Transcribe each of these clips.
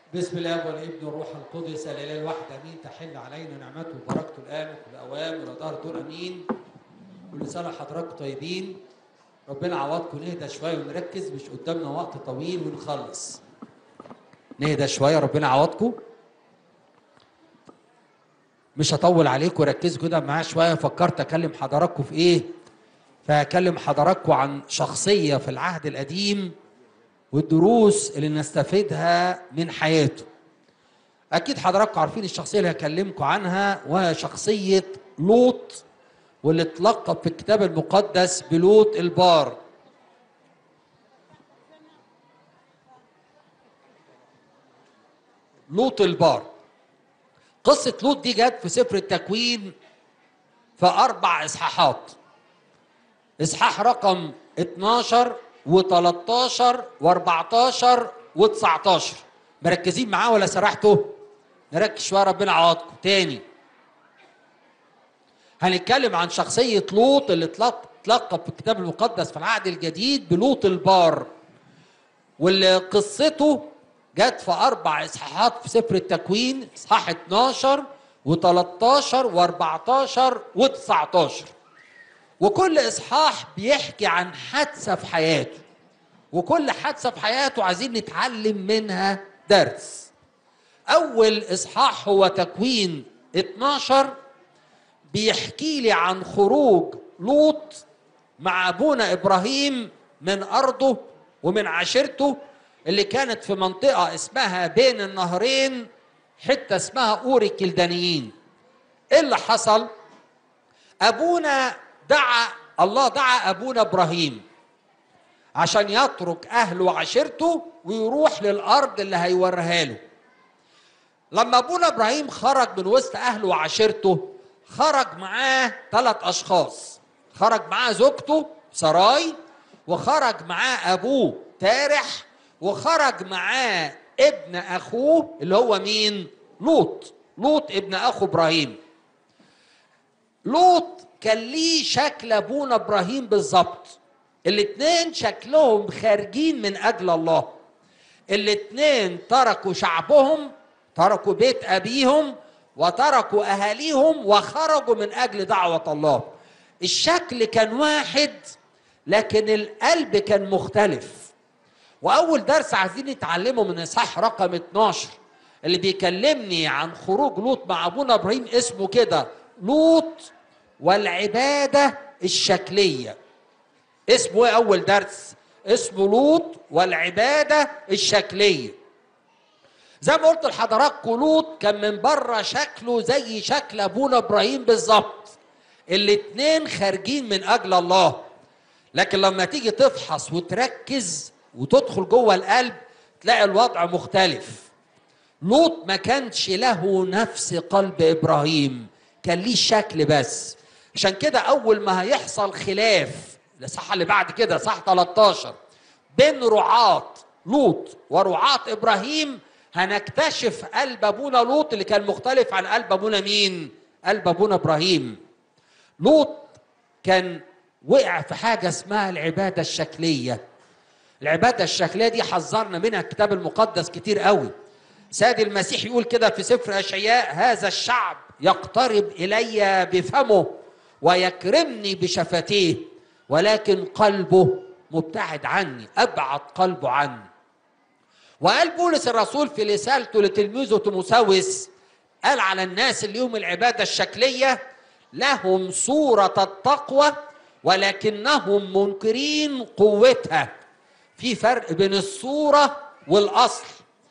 بسم الله والابن والروح القدس الاله الواحد امين تحل علينا نعمته وبركته الان وكل اوام الى دهر دور امين كل سنه حضراتكم طيبين ربنا عوضكم نهدى شويه ونركز مش قدامنا وقت طويل ونخلص نهدى شويه ربنا عوضكم مش هطول عليكم ركزوا كده معايا شويه فكرت اكلم حضراتكم في ايه فهكلم حضراتكم عن شخصيه في العهد القديم والدروس اللي نستفيدها من حياته اكيد حضراتكم عارفين الشخصيه اللي هكلمكم عنها وهي شخصيه لوط واللي اتلقب في الكتاب المقدس بلوط البار لوط البار قصة لوط دي جت في سفر التكوين في أربع إصحاحات إصحاح رقم 12 و13 و14 و19 مركزين معاه ولا سرحتوا؟ نركز شوية ربنا عوضكم تاني هنتكلم عن شخصية لوط اللي اتلقب في الكتاب المقدس في العهد الجديد بلوط البار واللي قصته جت في أربع إصحاحات في سفر التكوين إصحاح 12 و13 و14 و19 وكل إصحاح بيحكي عن حادثة في حياته وكل حادثة في حياته عايزين نتعلم منها درس أول إصحاح هو تكوين 12 بيحكي لي عن خروج لوط مع أبونا إبراهيم من أرضه ومن عشيرته اللي كانت في منطقة اسمها بين النهرين حتة اسمها أور الكلدانيين إيه اللي حصل؟ أبونا دعا الله دعا أبونا إبراهيم عشان يترك أهله وعشيرته ويروح للأرض اللي هيوريها له لما أبونا إبراهيم خرج من وسط أهله وعشيرته خرج معاه ثلاث أشخاص خرج معاه زوجته سراي وخرج معاه أبوه تارح وخرج معاه ابن اخوه اللي هو مين لوط لوط ابن اخو ابراهيم لوط كان ليه شكل ابونا ابراهيم بالظبط الاتنين شكلهم خارجين من اجل الله الاتنين تركوا شعبهم تركوا بيت ابيهم وتركوا اهاليهم وخرجوا من اجل دعوه الله الشكل كان واحد لكن القلب كان مختلف واول درس عايزين نتعلمه من اصحاح رقم 12 اللي بيكلمني عن خروج لوط مع ابونا ابراهيم اسمه كده لوط والعباده الشكليه اسمه ايه اول درس اسمه لوط والعباده الشكليه زي ما قلت لحضراتكم لوط كان من بره شكله زي شكل ابونا ابراهيم بالظبط الاتنين خارجين من اجل الله لكن لما تيجي تفحص وتركز وتدخل جوه القلب تلاقي الوضع مختلف لوط ما كانش له نفس قلب ابراهيم كان ليه شكل بس عشان كده اول ما هيحصل خلاف الصح اللي بعد كده صح 13 بين رعاة لوط ورعاة ابراهيم هنكتشف قلب ابونا لوط اللي كان مختلف عن قلب ابونا مين قلب ابونا ابراهيم لوط كان وقع في حاجه اسمها العباده الشكليه العباده الشكليه دي حذرنا منها الكتاب المقدس كتير قوي سيد المسيح يقول كده في سفر اشعياء هذا الشعب يقترب الي بفمه ويكرمني بشفتيه ولكن قلبه مبتعد عني ابعد قلبه عني وقال بولس الرسول في رسالته لتلميذه تيموساوس قال على الناس اللي هم العباده الشكليه لهم صوره التقوى ولكنهم منكرين قوتها في فرق بين الصورة والأصل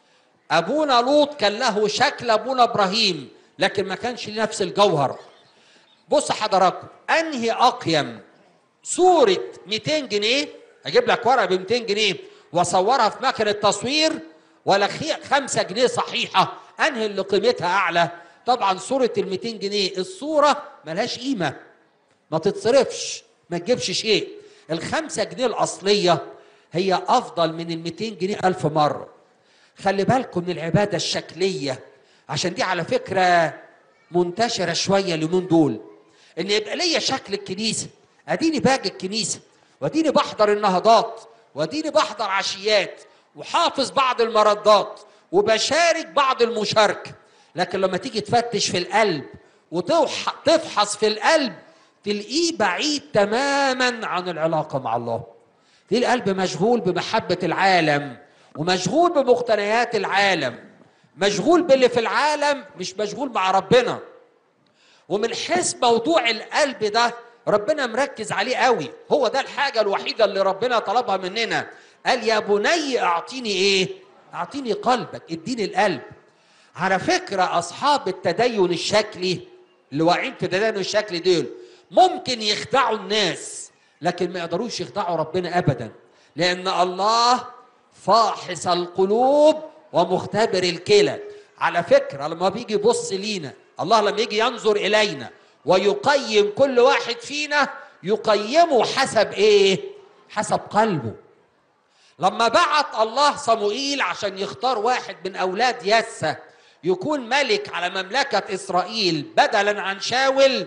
أبونا لوط كان له شكل أبونا إبراهيم لكن ما كانش ليه نفس الجوهر بص حضراتكم أنهي أقيم صورة 200 جنيه أجيب لك ورقة ب 200 جنيه وأصورها في مكنة تصوير ولا 5 جنيه صحيحة أنهي اللي قيمتها أعلى طبعا صورة ال 200 جنيه الصورة ملهاش قيمة ما تتصرفش ما تجيبش شيء الخمسة جنيه الأصلية هي افضل من ال 200 جنيه ألف مره خلي بالكم من العباده الشكليه عشان دي على فكره منتشره شويه اليومين دول ان يبقى ليا شكل الكنيسه اديني باجي الكنيسه واديني بحضر النهضات واديني بحضر عشيات وحافظ بعض المردات وبشارك بعض المشاركه لكن لما تيجي تفتش في القلب وتفحص في القلب تلاقيه بعيد تماما عن العلاقه مع الله في القلب مشغول بمحبه العالم ومشغول بمقتنيات العالم مشغول باللي في العالم مش مشغول مع ربنا ومن حيث موضوع القلب ده ربنا مركز عليه قوي هو ده الحاجة الوحيدة اللي ربنا طلبها مننا قال يا بني اعطيني ايه اعطيني قلبك اديني القلب على فكرة اصحاب التدين الشكلي اللي واقعين في التدين الشكلي دول ممكن يخدعوا الناس لكن ما يقدروش يخدعوا ربنا ابدا لان الله فاحص القلوب ومختبر الكلى على فكرة لما بيجي يبص لينا الله لما يجي ينظر إلينا ويقيم كل واحد فينا يقيمه حسب إيه؟ حسب قلبه لما بعت الله صموئيل عشان يختار واحد من أولاد يسى يكون ملك على مملكة إسرائيل بدلا عن شاول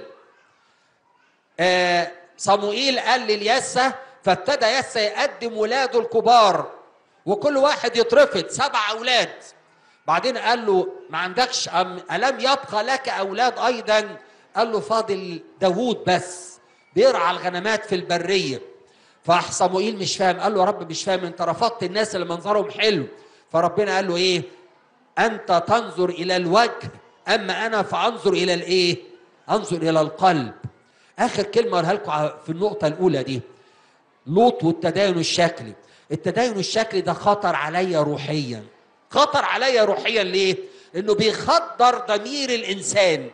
آه صموئيل قال لليسى فابتدى يسى يقدم ولاده الكبار وكل واحد يترفض سبع أولاد بعدين قال له ما عندكش أم ألم يبقى لك أولاد أيضا قال له فاضل داوود بس بيرعى الغنمات في البرية فصموئيل مش فاهم قال له يا رب مش فاهم انت رفضت الناس اللي منظرهم حلو فربنا قال له ايه انت تنظر الى الوجه اما انا فانظر الى الايه انظر الى القلب اخر كلمه اقولها لكم في النقطه الاولى دي لوط والتدين الشكلي التدين الشكلي ده خطر عليا روحيا خطر عليا روحيا ليه انه بيخدر ضمير الانسان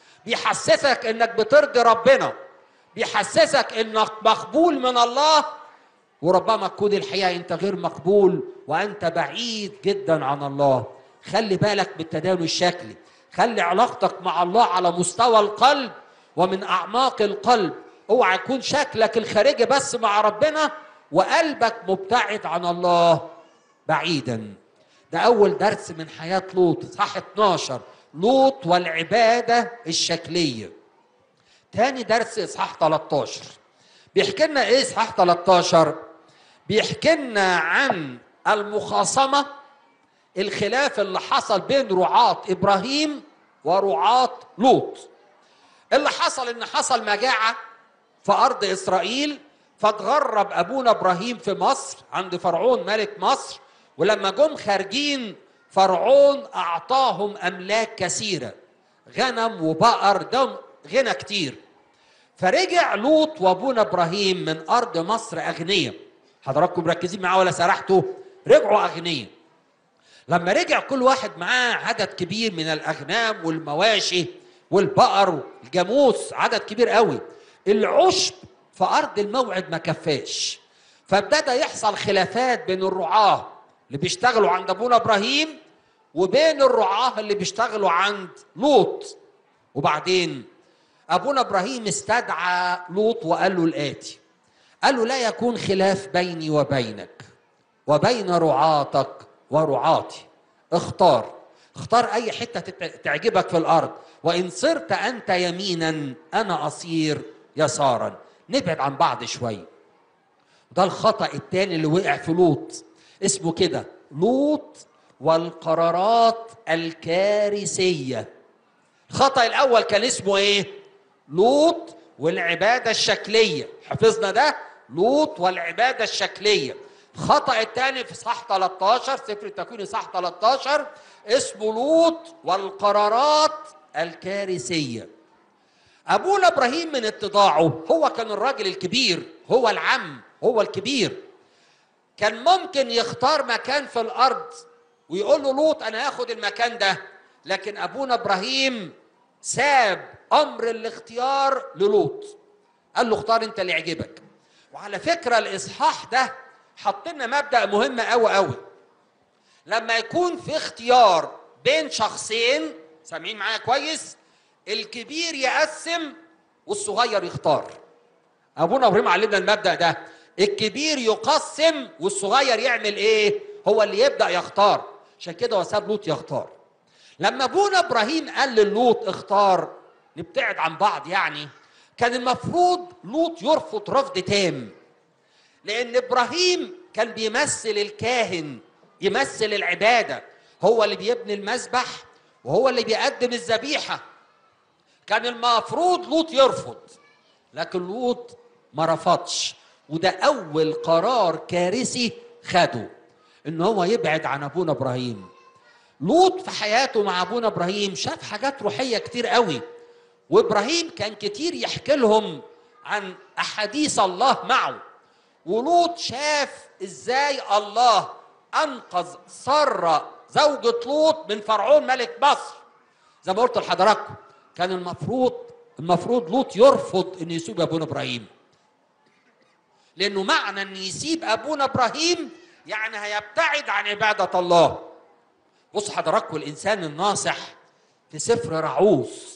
بيحسسك انك بترضي ربنا بيحسسك انك مقبول من الله وربما تكون الحقيقه انت غير مقبول وانت بعيد جدا عن الله خلي بالك بالتدين الشكلي خلي علاقتك مع الله على مستوى القلب ومن اعماق القلب اوعى يكون شكلك الخارجي بس مع ربنا وقلبك مبتعد عن الله بعيدا ده اول درس من حياه لوط صح 12 لوط والعباده الشكليه تاني درس اصحاح 13 بيحكي لنا ايه اصحاح 13 بيحكي لنا عن المخاصمه الخلاف اللي حصل بين رعاة ابراهيم ورعاة لوط اللي حصل ان حصل مجاعه في ارض اسرائيل فتغرب ابونا ابراهيم في مصر عند فرعون ملك مصر ولما جم خارجين فرعون اعطاهم املاك كثيره غنم وبقر دم غنى كتير فرجع لوط وابونا ابراهيم من ارض مصر اغنياء حضراتكم مركزين معاه ولا سرحتوا رجعوا اغنياء لما رجع كل واحد معاه عدد كبير من الاغنام والمواشي والبقر والجاموس عدد كبير قوي العشب في ارض الموعد ما كفاش فابتدى يحصل خلافات بين الرعاه اللي بيشتغلوا عند ابونا ابراهيم وبين الرعاه اللي بيشتغلوا عند لوط وبعدين ابونا ابراهيم استدعى لوط وقال له الاتي قال له لا يكون خلاف بيني وبينك وبين رعاتك ورعاتي اختار اختار اي حته تعجبك في الارض وان صرت انت يمينا انا اصير يسارا نبعد عن بعض شويه ده الخطا الثاني اللي وقع في لوط اسمه كده لوط والقرارات الكارثيه الخطا الاول كان اسمه ايه لوط والعباده الشكليه حفظنا ده لوط والعباده الشكليه الخطا الثاني في صح 13 سفر التكوين صح 13 اسمه لوط والقرارات الكارثيه ابونا ابراهيم من اتضاعه هو كان الراجل الكبير هو العم هو الكبير كان ممكن يختار مكان في الارض ويقول له لوط انا هاخد المكان ده لكن ابونا ابراهيم ساب امر الاختيار للوط قال له اختار انت اللي يعجبك وعلى فكره الاصحاح ده حط لنا مبدا مهم قوي قوي لما يكون في اختيار بين شخصين سامعين معايا كويس الكبير يقسم والصغير يختار ابونا ابراهيم علمنا المبدا ده الكبير يقسم والصغير يعمل ايه هو اللي يبدا يختار عشان كده هو ساب لوط يختار لما ابونا ابراهيم قال للوط اختار نبتعد عن بعض يعني كان المفروض لوط يرفض رفض تام لان ابراهيم كان بيمثل الكاهن يمثل العباده هو اللي بيبني المذبح وهو اللي بيقدم الذبيحه كان المفروض لوط يرفض لكن لوط ما رفضش وده اول قرار كارثي خده ان هو يبعد عن ابونا ابراهيم لوط في حياته مع ابونا ابراهيم شاف حاجات روحيه كتير قوي وابراهيم كان كتير يحكي لهم عن احاديث الله معه ولوط شاف ازاي الله انقذ ساره زوجة لوط من فرعون ملك مصر زي ما قلت لحضراتكم كان المفروض المفروض لوط يرفض ان يسيب ابونا ابراهيم لانه معنى ان يسيب ابونا ابراهيم يعني هيبتعد عن عباده الله بص حضراتكم الانسان الناصح في سفر رعوس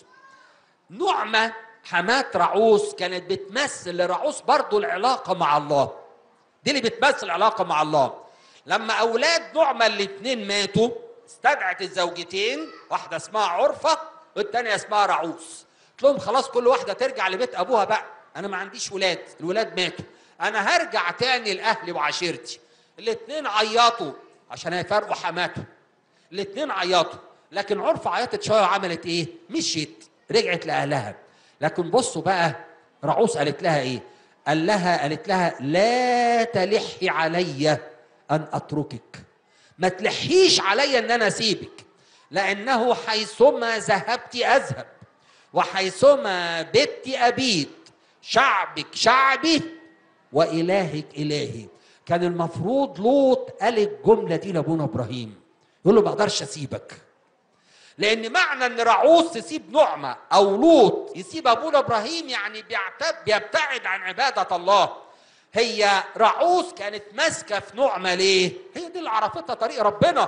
نعمه حماة رعوس كانت بتمثل لرعوس برضو العلاقه مع الله دي اللي بتمثل العلاقه مع الله لما اولاد نعمه الاثنين ماتوا استدعت الزوجتين واحده اسمها عرفه والثانيه اسمها رعوس قلت لهم خلاص كل واحده ترجع لبيت ابوها بقى انا ما عنديش ولاد الولاد ماتوا انا هرجع تاني لاهلي وعشيرتي الاثنين عيطوا عشان هيفرقوا حماتهم الاثنين عيطوا لكن عرفه عيطت شويه وعملت ايه مشيت رجعت لاهلها لكن بصوا بقى رعوس قالت لها ايه قال لها قالت لها لا تلحي علي ان اتركك ما تلحيش علي ان انا اسيبك لانه حيثما ذهبت اذهب وحيثما بت ابيت شعبك شعبي والهك الهي كان المفروض لوط قال الجمله دي لابونا ابراهيم يقول له ما اقدرش اسيبك لان معنى ان رعوس تسيب نعمه او لوط يسيب ابونا ابراهيم يعني بيعتد بيبتعد عن عباده الله هي رعوس كانت ماسكه في نعمه ليه هي دي اللي عرفتها طريق ربنا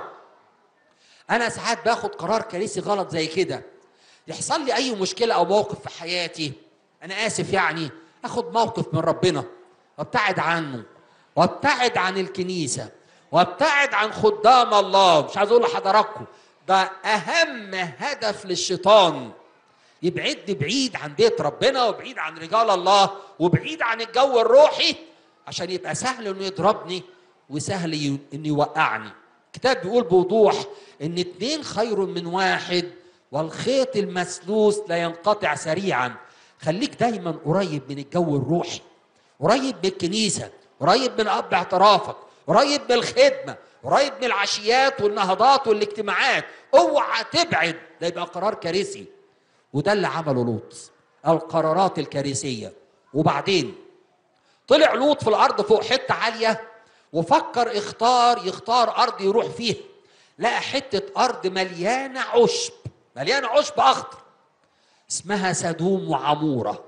انا ساعات باخد قرار كارثي غلط زي كده يحصل لي اي مشكله او موقف في حياتي انا اسف يعني اخد موقف من ربنا وابتعد عنه وابتعد عن الكنيسه وابتعد عن خدام الله مش عايز اقول لحضراتكم ده اهم هدف للشيطان يبعدني بعيد عن بيت ربنا وبعيد عن رجال الله وبعيد عن الجو الروحي عشان يبقى سهل انه يضربني وسهل ي- انه يوقعني الكتاب بيقول بوضوح ان اتنين خير من واحد والخيط المسلوس لا ينقطع سريعا خليك دايما قريب من الجو الروحي قريب من الكنيسه قريب من اب اعترافك قريب من الخدمه قريب من العشيات والنهضات والاجتماعات اوعى تبعد ده يبقى قرار كارثي وده اللي عمله لوط القرارات الكارثيه وبعدين طلع لوط في الارض فوق حته عاليه وفكر اختار يختار ارض يروح فيها لقى حته ارض مليانه عشب مليانه عشب اخضر اسمها سدوم وعموره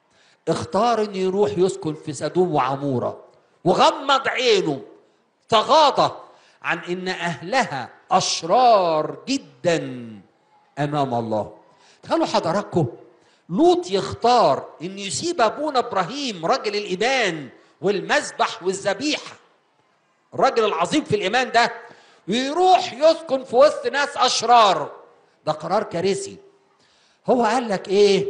اختار انه يروح يسكن في سدوم وعموره وغمض عينه تغاضى عن ان اهلها اشرار جدا امام الله تخيلوا حضراتكم لوط يختار ان يسيب ابونا ابراهيم رجل الايمان والمذبح والذبيحه الراجل العظيم في الايمان ده ويروح يسكن في وسط ناس اشرار ده قرار كارثي هو قال لك ايه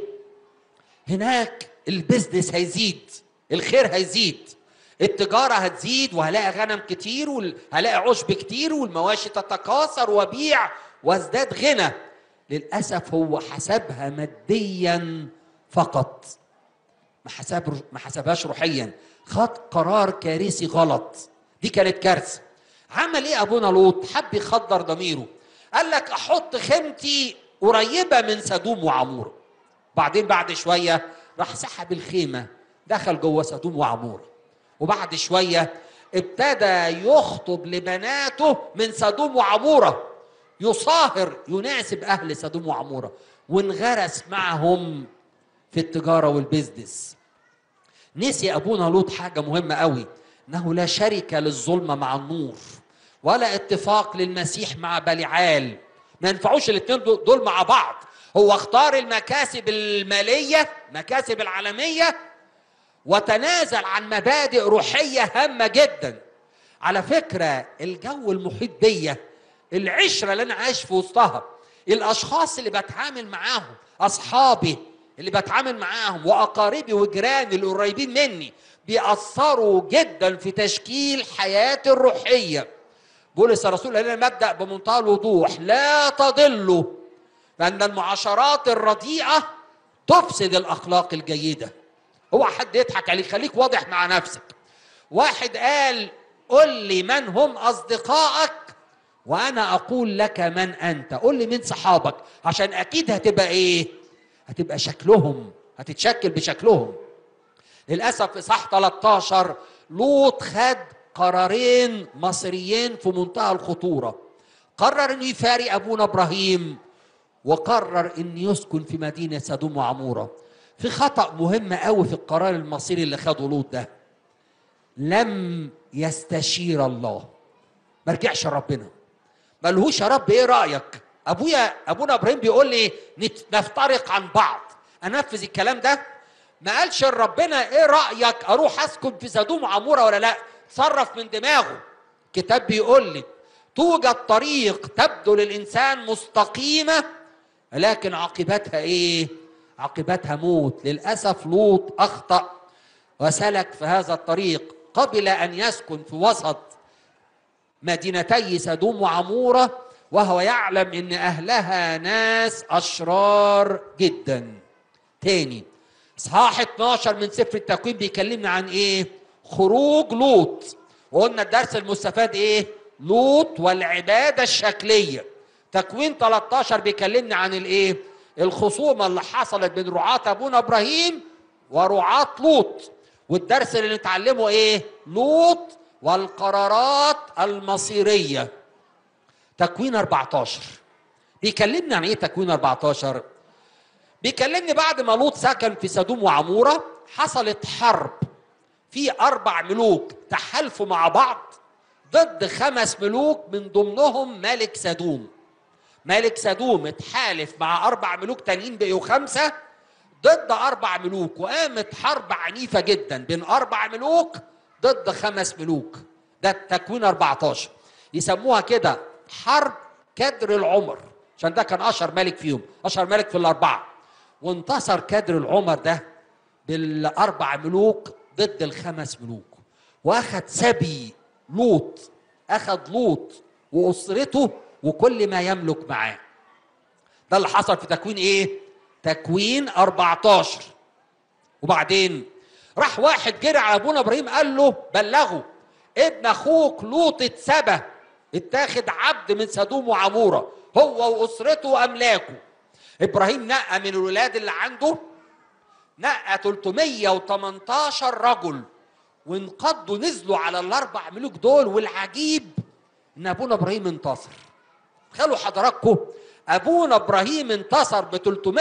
هناك البزنس هيزيد الخير هيزيد التجارة هتزيد وهلاقي غنم كتير وهلاقي عشب كتير والمواشي تتكاثر وبيع وازداد غنى للأسف هو حسبها ماديا فقط ما حسب ما حسبهاش روحيا خد قرار كارثي غلط دي كانت كارثه عمل ايه ابونا لوط حب يخدر ضميره قال لك احط خيمتي قريبه من سدوم وعموره بعدين بعد شويه راح سحب الخيمه دخل جوه سدوم وعموره وبعد شويه ابتدى يخطب لبناته من سدوم وعموره يصاهر يناسب اهل سدوم وعموره وانغرس معهم في التجاره والبيزنس نسي ابونا لوط حاجه مهمه قوي انه لا شركه للظلمه مع النور ولا اتفاق للمسيح مع بليعال ما ينفعوش الاثنين دول مع بعض هو اختار المكاسب الماليه مكاسب العالميه وتنازل عن مبادئ روحيه هامه جدا على فكره الجو المحيط بيا العشره اللي انا عايش في وسطها الاشخاص اللي بتعامل معاهم اصحابي اللي بتعامل معاهم واقاربي وجيراني اللي قريبين مني بيأثروا جدا في تشكيل حياتي الروحيه بولس الرسول قال لنا مبدا بمنتهى الوضوح لا تضلوا فان المعاشرات الرديئه تفسد الاخلاق الجيده هو حد يضحك عليك خليك واضح مع نفسك واحد قال قل لي من هم اصدقائك وانا اقول لك من انت قل لي مين صحابك عشان اكيد هتبقى ايه هتبقى شكلهم هتتشكل بشكلهم للاسف في صح 13 لوط خد قرارين مصريين في منتهى الخطوره قرر انه يفارق ابونا ابراهيم وقرر ان يسكن في مدينه سدوم وعموره في خطا مهم قوي في القرار المصيري اللي خده لوط ده لم يستشير الله ما رجعش لربنا ما لهوش يا رب ايه رايك ابويا ابونا ابراهيم بيقول لي نفترق عن بعض انفذ الكلام ده ما قالش لربنا ايه رايك اروح اسكن في سدوم وعموره ولا لا صرف من دماغه كتاب بيقول لي توجد طريق تبدو للانسان مستقيمه لكن عاقبتها ايه عاقبتها موت للاسف لوط اخطا وسلك في هذا الطريق قبل ان يسكن في وسط مدينتي سدوم وعموره وهو يعلم ان اهلها ناس اشرار جدا تاني اصحاح 12 من سفر التكوين بيكلمنا عن ايه خروج لوط وقلنا الدرس المستفاد ايه لوط والعباده الشكليه تكوين 13 بيكلمنا عن الايه الخصومه اللي حصلت بين رعاة ابونا ابراهيم ورعاة لوط والدرس اللي نتعلمه ايه لوط والقرارات المصيريه تكوين 14 بيكلمني عن ايه تكوين 14 بيكلمني بعد ما لوط سكن في سدوم وعموره حصلت حرب في اربع ملوك تحالفوا مع بعض ضد خمس ملوك من ضمنهم ملك سدوم ملك سدوم اتحالف مع اربع ملوك تانيين بقوا خمسه ضد اربع ملوك وقامت حرب عنيفه جدا بين اربع ملوك ضد خمس ملوك ده التكوين 14 يسموها كده حرب كدر العمر عشان ده كان اشهر ملك فيهم اشهر ملك في الاربعه وانتصر كدر العمر ده بالاربع ملوك ضد الخمس ملوك واخد سبي لوط اخد لوط واسرته وكل ما يملك معاه ده اللي حصل في تكوين ايه تكوين 14 وبعدين راح واحد جري على ابونا ابراهيم قال له بلغه ابن اخوك لوط اتسبى اتاخد عبد من سدوم وعموره هو واسرته واملاكه ابراهيم نقى من الولاد اللي عنده نقى 318 رجل وانقضوا نزلوا على الاربع ملوك دول والعجيب ان ابونا ابراهيم انتصر تخيلوا حضراتكم ابونا ابراهيم انتصر ب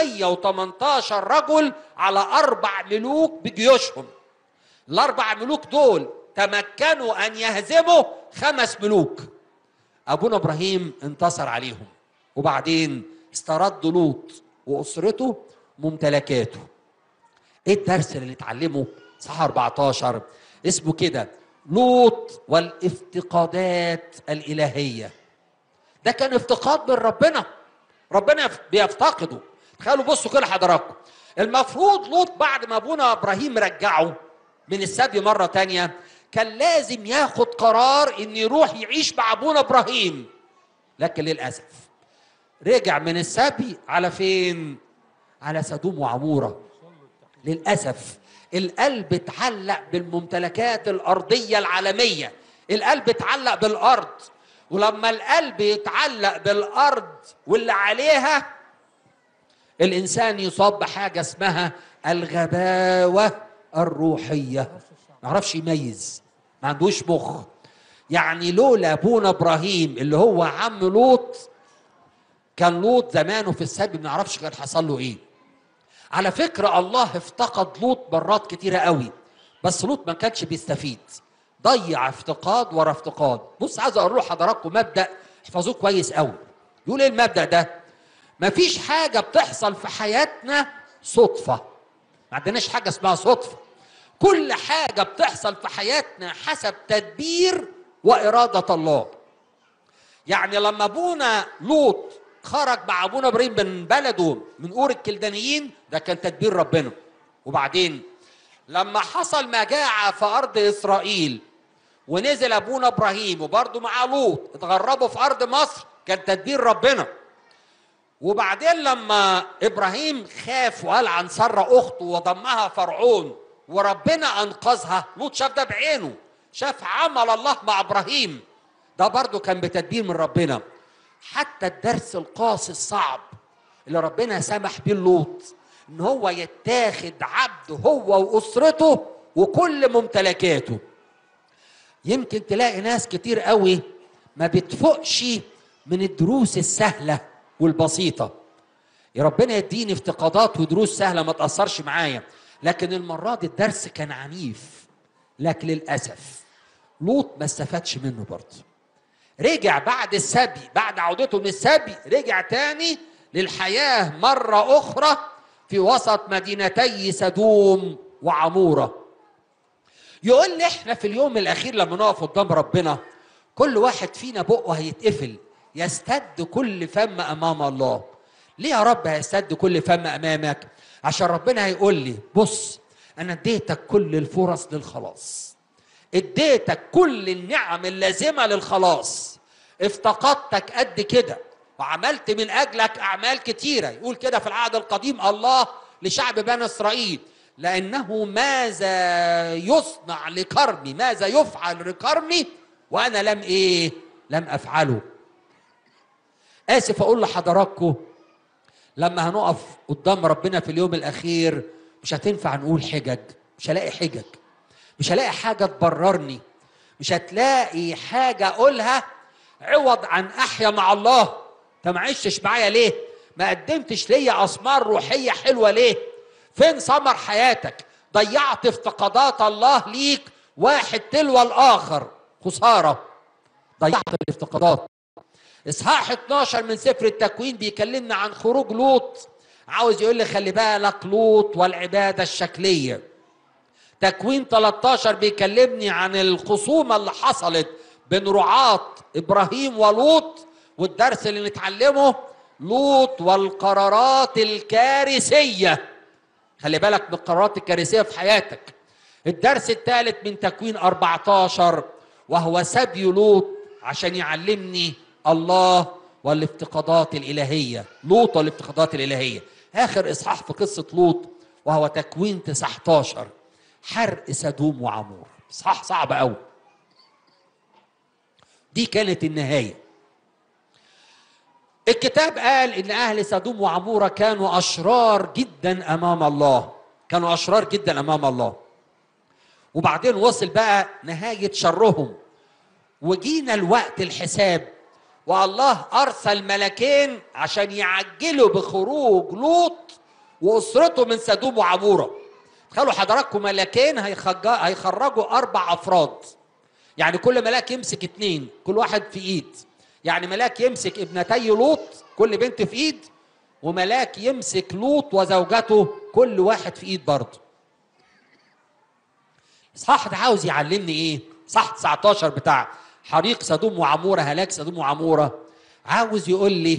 318 رجل على اربع ملوك بجيوشهم الاربع ملوك دول تمكنوا ان يهزموا خمس ملوك ابونا ابراهيم انتصر عليهم وبعدين استرد لوط واسرته ممتلكاته ايه الدرس اللي نتعلمه صح 14 اسمه كده لوط والافتقادات الالهيه ده كان افتقاد من ربنا ربنا بيفتقده تخيلوا بصوا كده حضراتكم المفروض لوط بعد ما ابونا ابراهيم رجعه من السبي مره تانية كان لازم ياخد قرار ان يروح يعيش مع ابونا ابراهيم لكن للاسف رجع من السبي على فين على سدوم وعموره للاسف القلب اتعلق بالممتلكات الارضيه العالميه القلب اتعلق بالارض ولما القلب يتعلق بالارض واللي عليها الانسان يصاب بحاجه اسمها الغباوه الروحيه ما يعرفش يميز ما عندوش مخ يعني لولا ابونا ابراهيم اللي هو عم لوط كان لوط زمانه في السبي ما نعرفش كان حصل له ايه على فكره الله افتقد لوط مرات كتيره قوي بس لوط ما كانش بيستفيد ضيع افتقاد ورا افتقاد بص عايز اقول لحضراتكم مبدا احفظوه كويس قوي يقول ايه المبدا ده مفيش حاجه بتحصل في حياتنا صدفه ما عندناش حاجه اسمها صدفه كل حاجه بتحصل في حياتنا حسب تدبير واراده الله يعني لما ابونا لوط خرج مع ابونا ابراهيم من بلده من اور الكلدانيين ده كان تدبير ربنا وبعدين لما حصل مجاعه في ارض اسرائيل ونزل ابونا ابراهيم وبرضه مع لوط اتغربوا في ارض مصر كان تدبير ربنا وبعدين لما ابراهيم خاف وقال عن ساره اخته وضمها فرعون وربنا انقذها لوط شاف ده بعينه شاف عمل الله مع ابراهيم ده برضه كان بتدبير من ربنا حتى الدرس القاسي الصعب اللي ربنا سمح بيه لوط ان هو يتاخد عبد هو واسرته وكل ممتلكاته يمكن تلاقي ناس كتير قوي ما بتفقش من الدروس السهله والبسيطه يا ربنا يديني افتقادات ودروس سهله ما تاثرش معايا لكن المره دي الدرس كان عنيف لكن للاسف لوط ما استفادش منه برضه رجع بعد السبي بعد عودته من السبي رجع تاني للحياه مره اخرى في وسط مدينتي سدوم وعموره يقول لي احنا في اليوم الاخير لما نقف قدام ربنا كل واحد فينا بقه هيتقفل يستد كل فم امام الله ليه يا رب هيستد كل فم امامك عشان ربنا هيقول لي بص انا اديتك كل الفرص للخلاص اديتك كل النعم اللازمه للخلاص افتقدتك قد كده وعملت من اجلك اعمال كتيره يقول كده في العهد القديم الله لشعب بني اسرائيل لانه ماذا يصنع لكرمي ماذا يفعل لكرمي وانا لم ايه لم افعله اسف اقول لحضراتكم لما هنقف قدام ربنا في اليوم الاخير مش هتنفع نقول حجج مش هلاقي حجج مش هلاقي حاجه تبررني مش هتلاقي حاجه اقولها عوض عن احيا مع الله انت ما عشتش معايا ليه ما قدمتش ليا اثمار روحيه حلوه ليه فين ثمر حياتك ضيعت افتقادات الله ليك واحد تلو الاخر خساره ضيعت الافتقادات اصحاح 12 من سفر التكوين بيكلمنا عن خروج لوط عاوز يقول لي خلي بالك لوط والعباده الشكليه تكوين 13 بيكلمني عن الخصومه اللي حصلت بين رعاة ابراهيم ولوط والدرس اللي نتعلمه لوط والقرارات الكارثيه خلي بالك من القرارات الكارثيه في حياتك الدرس الثالث من تكوين 14 وهو سبي لوط عشان يعلمني الله والافتقادات الإلهية لوط والافتقادات الإلهية آخر إصحاح في قصة لوط وهو تكوين 19 حرق سدوم وعمور إصحاح صعب أوي دي كانت النهاية الكتاب قال إن أهل سدوم وعمورة كانوا أشرار جدا أمام الله كانوا أشرار جدا أمام الله وبعدين وصل بقى نهاية شرهم وجينا الوقت الحساب والله ارسل ملكين عشان يعجلوا بخروج لوط واسرته من سدوم وعموره تخيلوا حضراتكم ملكين هيخرجوا اربع افراد يعني كل ملاك يمسك اتنين كل واحد في ايد يعني ملاك يمسك ابنتي لوط كل بنت في ايد وملاك يمسك لوط وزوجته كل واحد في ايد برضه الاصحاح ده عاوز يعلمني ايه صح 19 بتاع حريق سدوم وعمورة هلاك سدوم وعمورة عاوز يقول لي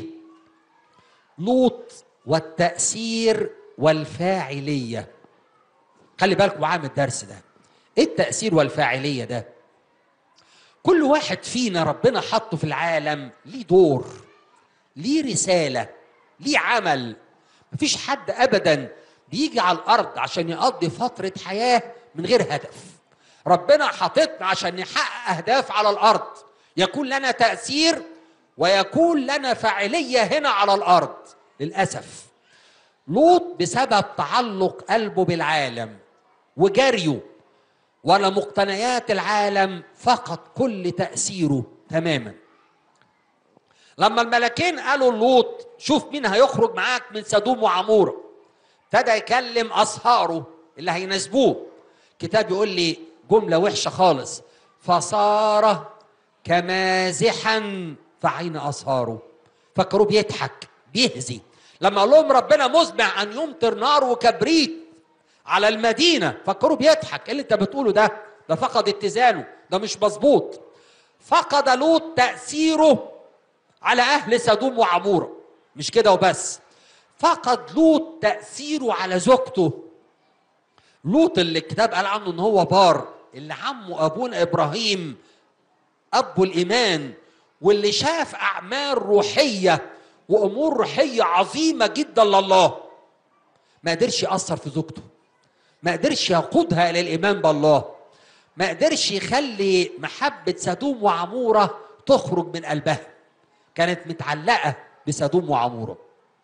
لوط والتأثير والفاعلية خلي بالكم معايا من الدرس ده ايه التأثير والفاعلية ده كل واحد فينا ربنا حطه في العالم ليه دور ليه رسالة ليه عمل مفيش حد أبدا بيجي على الأرض عشان يقضي فترة حياة من غير هدف ربنا حاططنا عشان نحقق اهداف على الارض يكون لنا تاثير ويكون لنا فاعليه هنا على الارض للاسف لوط بسبب تعلق قلبه بالعالم وجريه ولا مقتنيات العالم فقد كل تاثيره تماما لما الملكين قالوا لوط شوف مين هيخرج معاك من سدوم وعموره ابتدى يكلم اصهاره اللي هيناسبوه كتاب يقول لي جملة وحشة خالص فصار كمازحا في عين أصهاره فكروه بيضحك بيهزي لما قال لهم ربنا مزمع أن يمطر نار وكبريت على المدينة فكروه بيضحك ايه اللي انت بتقوله ده ده فقد اتزانه ده مش مظبوط فقد لوط تأثيره على أهل سدوم وعمورة مش كده وبس فقد لوط تأثيره على زوجته لوط اللي الكتاب قال عنه ان هو بار اللي عمه ابونا ابراهيم ابو الايمان واللي شاف اعمال روحيه وامور روحيه عظيمه جدا لله ما قدرش ياثر في زوجته ما قدرش يقودها الى الايمان بالله ما قدرش يخلي محبه سدوم وعموره تخرج من قلبها كانت متعلقه بسدوم وعموره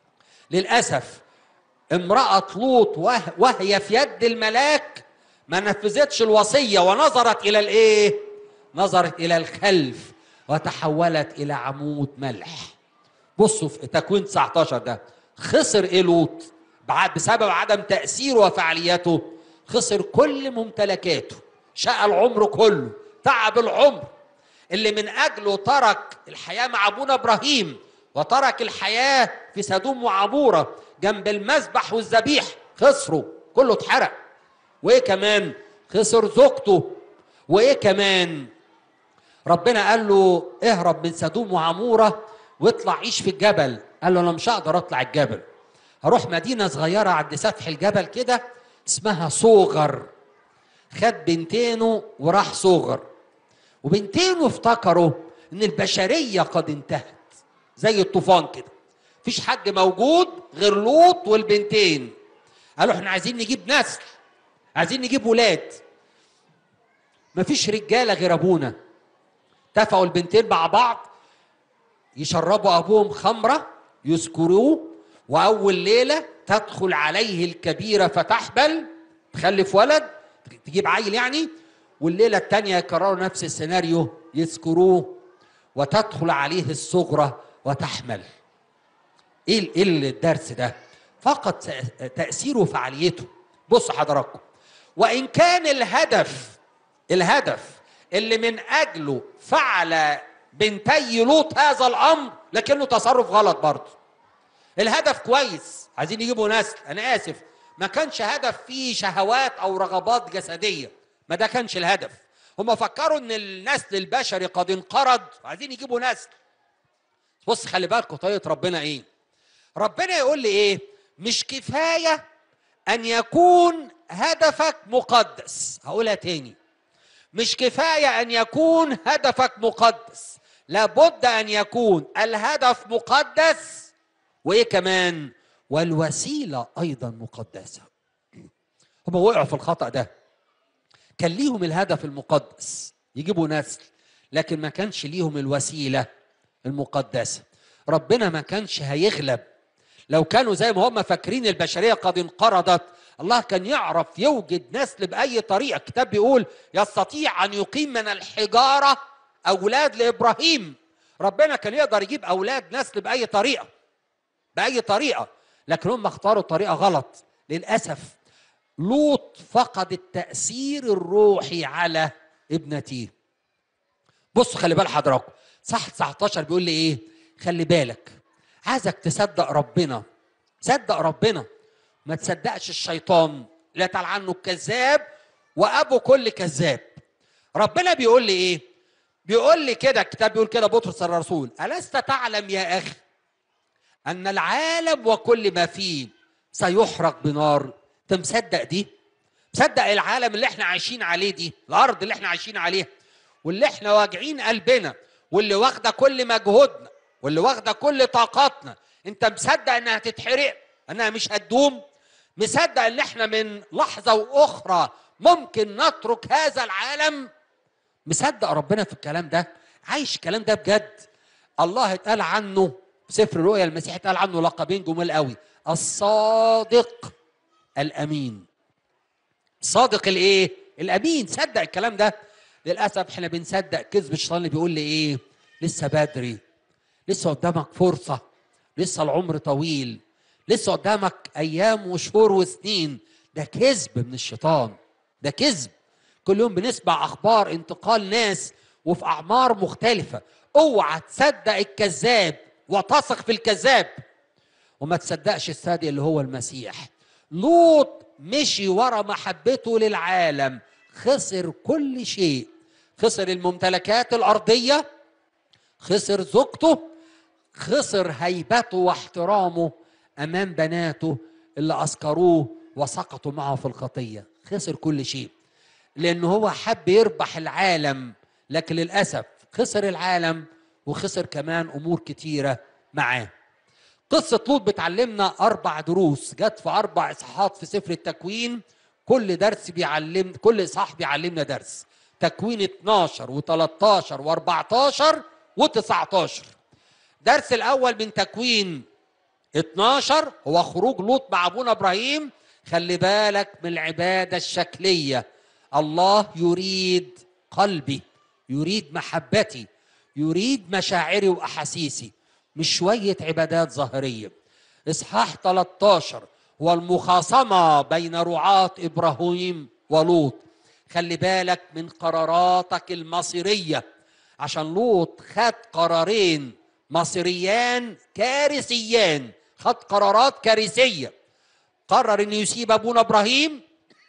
للاسف امراه لوط وهي في يد الملاك ما نفذتش الوصيه ونظرت الى الايه نظرت الى الخلف وتحولت الى عمود ملح بصوا في تكوين 19 ده خسر ايه لوط بعد بسبب عدم تاثيره وفعاليته خسر كل ممتلكاته شقى العمر كله تعب العمر اللي من اجله ترك الحياه مع ابونا ابراهيم وترك الحياه في سدوم وعبوره جنب المذبح والذبيح خسروا كله اتحرق وايه كمان خسر زوجته وايه كمان ربنا قال له اهرب من سدوم وعموره واطلع عيش في الجبل قال له انا مش هقدر اطلع الجبل هروح مدينه صغيره عند سفح الجبل كده اسمها صوغر خد بنتينه وراح صوغر وبنتينه افتكروا ان البشريه قد انتهت زي الطوفان كده مفيش حد موجود غير لوط والبنتين قالوا احنا عايزين نجيب نسل عايزين نجيب ولاد مفيش رجاله غير ابونا اتفقوا البنتين مع بعض يشربوا ابوهم خمره يسكروه واول ليله تدخل عليه الكبيره فتحبل تخلف ولد تجيب عيل يعني والليله الثانيه يكرروا نفس السيناريو يسكروه وتدخل عليه الصغرى وتحمل ايه ايه الدرس ده فقط تاثيره وفعاليته بص حضراتكم وان كان الهدف الهدف اللي من اجله فعل بنتي لوط هذا الامر لكنه تصرف غلط برضه الهدف كويس عايزين يجيبوا نسل انا اسف ما كانش هدف فيه شهوات او رغبات جسديه ما ده كانش الهدف هم فكروا ان النسل البشري قد انقرض عايزين يجيبوا نسل بص خلي بالكم طريقه ربنا ايه ربنا يقول لي ايه مش كفايه ان يكون هدفك مقدس هقولها تاني مش كفايه ان يكون هدفك مقدس لابد ان يكون الهدف مقدس وايه كمان والوسيله ايضا مقدسه هم وقعوا في الخطا ده كان ليهم الهدف المقدس يجيبوا نسل لكن ما كانش ليهم الوسيله المقدسه ربنا ما كانش هيغلب لو كانوا زي ما هم فاكرين البشريه قد انقرضت الله كان يعرف يوجد نسل باي طريقه الكتاب بيقول يستطيع ان يقيم من الحجاره اولاد لابراهيم ربنا كان يقدر يجيب اولاد نسل باي طريقه باي طريقه لكن هم اختاروا طريقه غلط للاسف لوط فقد التاثير الروحي على ابنتيه بص خلي بال حضراتكم صح 19 بيقول لي ايه خلي بالك عايزك تصدق ربنا صدق ربنا ما تصدقش الشيطان لا تعال عنه الكذاب وابو كل كذاب ربنا بيقول لي ايه بيقول لي كده الكتاب بيقول كده بطرس الرسول الست تعلم يا اخي ان العالم وكل ما فيه سيحرق بنار انت مصدق دي مصدق العالم اللي احنا عايشين عليه دي الارض اللي احنا عايشين عليها واللي احنا واجعين قلبنا واللي واخده كل مجهودنا واللي واخده كل طاقاتنا انت مصدق انها هتتحرق انها مش هتدوم مصدق ان احنا من لحظه واخرى ممكن نترك هذا العالم مصدق ربنا في الكلام ده عايش الكلام ده بجد الله اتقال عنه في سفر الرؤيا المسيح اتقال عنه لقبين جمال قوي الصادق الامين صادق الايه الامين صدق الكلام ده للاسف احنا بنصدق كذب الشيطان اللي بيقول لي ايه لسه بدري لسه قدامك فرصه لسه العمر طويل لسه قدامك ايام وشهور وسنين ده كذب من الشيطان ده كذب كل يوم بنسمع اخبار انتقال ناس وفي اعمار مختلفه اوعى تصدق الكذاب وتثق في الكذاب وما تصدقش الصادق اللي هو المسيح لوط مشي ورا محبته للعالم خسر كل شيء خسر الممتلكات الارضيه خسر زوجته خسر هيبته واحترامه امام بناته اللي اسكروه وسقطوا معه في الخطيه خسر كل شيء لأن هو حب يربح العالم لكن للأسف خسر العالم وخسر كمان أمور كتيرة معاه قصة لوط بتعلمنا أربع دروس جت في أربع إصحاحات في سفر التكوين كل درس بيعلم كل إصحاح بيعلمنا درس تكوين 12 و13 و14 و19 درس الأول من تكوين 12 هو خروج لوط مع أبونا إبراهيم خلي بالك من العبادة الشكلية الله يريد قلبي يريد محبتي يريد مشاعري وأحاسيسي مش شوية عبادات ظاهرية إصحاح 13 هو المخاصمة بين رعاة إبراهيم ولوط خلي بالك من قراراتك المصيرية عشان لوط خد قرارين مصيريان كارثيان خد قرارات كارثية قرر انه يسيب ابونا ابراهيم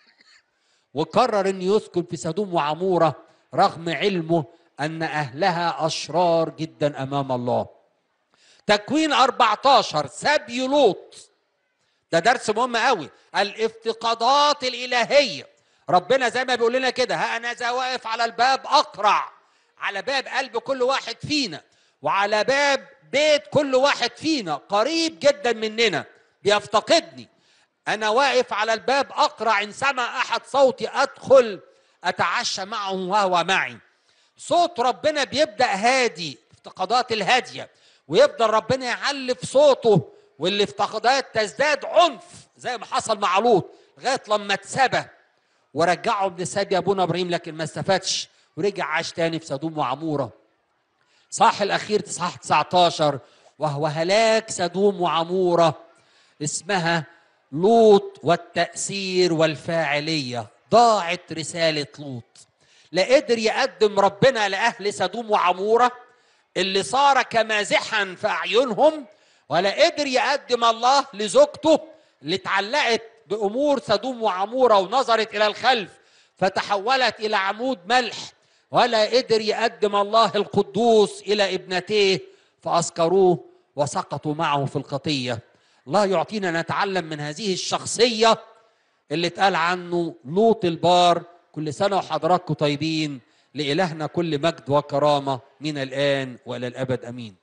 وقرر انه يسكن في سدوم وعموره رغم علمه ان اهلها اشرار جدا امام الله تكوين 14 سبي لوط ده درس مهم قوي الافتقادات الالهيه ربنا زي ما بيقول لنا كده ها انا ذا واقف على الباب اقرع على باب قلب كل واحد فينا وعلى باب بيت كل واحد فينا قريب جدا مننا بيفتقدني انا واقف على الباب اقرع ان سمع احد صوتي ادخل اتعشى معه وهو معي صوت ربنا بيبدا هادي افتقادات الهاديه ويفضل ربنا يعلي في صوته والافتقادات تزداد عنف زي ما حصل مع لوط لغايه لما اتسبى ورجعه من سبي ابونا ابراهيم لكن ما استفادش ورجع عاش تاني في سدوم وعموره صح الاخير صح 19 وهو هلاك سدوم وعموره اسمها لوط والتأثير والفاعلية ضاعت رسالة لوط لا قدر يقدم ربنا لأهل سدوم وعمورة اللي صار كمازحا في أعينهم ولا قدر يقدم الله لزوجته اللي اتعلقت بأمور سدوم وعمورة ونظرت إلى الخلف فتحولت إلى عمود ملح ولا قدر يقدم الله القدوس إلى ابنتيه فأسكروه وسقطوا معه في الخطيه الله يعطينا نتعلم من هذه الشخصية اللي اتقال عنه لوط البار كل سنة وحضراتكم طيبين لإلهنا كل مجد وكرامة من الآن وإلى الأبد أمين